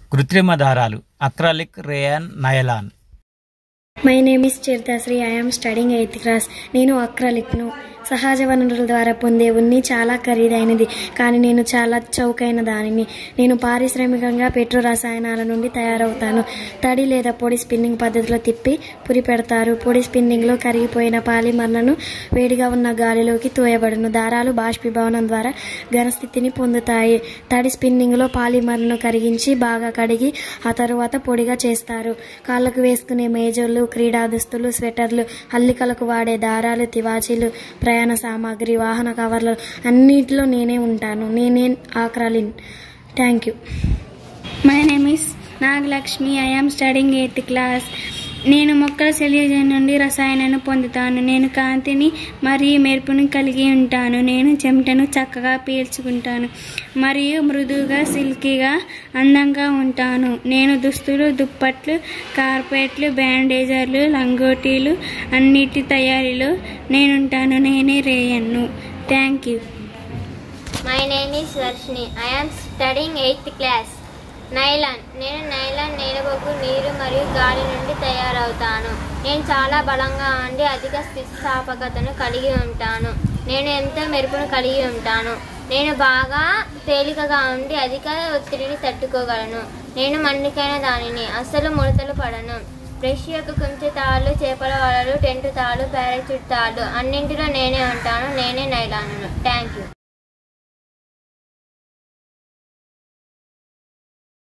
కృత్రిమ దారాలు acrylic rayon nylon my name is Chirdasri I'm studying eighth class నేను అక్రలిక్ను సహజ వనరుల ద్వారా పొందే ఉన్ని చాలా ఖరీదైనది కానీ నేను చాలా చౌకైన దానిని నేను పారిశ్రామికంగా పెట్రో రసాయనాల నుండి తయారవుతాను తడి లేదా పొడి స్పిన్నింగ్ పద్ధతిలో తిప్పి పురి పెడతారు పొడి స్పిన్నింగ్లో కరిగిపోయిన పాలిమర్లను వేడిగా ఉన్న గాలిలోకి తోయబడును దారాలు బాష్పీభవనం ద్వారా ఘనస్థితిని పొందుతాయి తడి స్పిన్నింగ్లో పాలిమర్లను కరిగించి బాగా కడిగి ఆ తరువాత పొడిగా చేస్తారు కాళ్ళకు వేసుకునే మేజర్లు క్రీడా దుస్తులు స్వెటర్లు అల్లికలకు వాడే దారాలు తివాచీలు ప్రయాణ సామాగ్రి వాహన కవర్లు అన్నిటిలో నేనే ఉంటాను నేనే ఆక్రాలిన్ thank you my name is Nagalakshmi I'm studying eighth class నేను మొక్కల శల్యజం నుండి రసాయనాన్ని పొందుతాను నేను కాంతిని మరియు మెరుపుని కలిగి ఉంటాను నేను చెమటను చక్కగా పీల్చుకుంటాను మరియు మృదువుగా సిల్కీగా అందంగా ఉంటాను నేను దుస్తులు దుప్పట్లు కార్పెట్లు బ్యాండేజర్లు లంగోటీలు అన్నిటి తయారీలో నేనుంటాను నేనే రేయన్ను thank you my name is Varshini I am studying eighth class nylon నేను నైలాన్ నేలబొగ్గు నీరు మరియు గాలి నుండి తయారవుతాను నేను చాలా బలంగా ఉండి అధిక స్థితిస్థాపకతను కలిగి ఉంటాను నేను ఎంతో మెరుపును కలిగి ఉంటాను నేను బాగా తేలికగా ఉండి అధిక ఒత్తిడిని తట్టుకోగలను నేను మన్నికైన దానిని అస్సలు ముడతలు పడను బ్రష్ యొక్క కుంచె తాళ్ళు చేపల వలలు టెంట్ తాళ్ళు పారాచూట్ తాళ్ళు అన్నింటిలో నేనే ఉంటాను నేనే నైలాను థ్యాంక్ యూ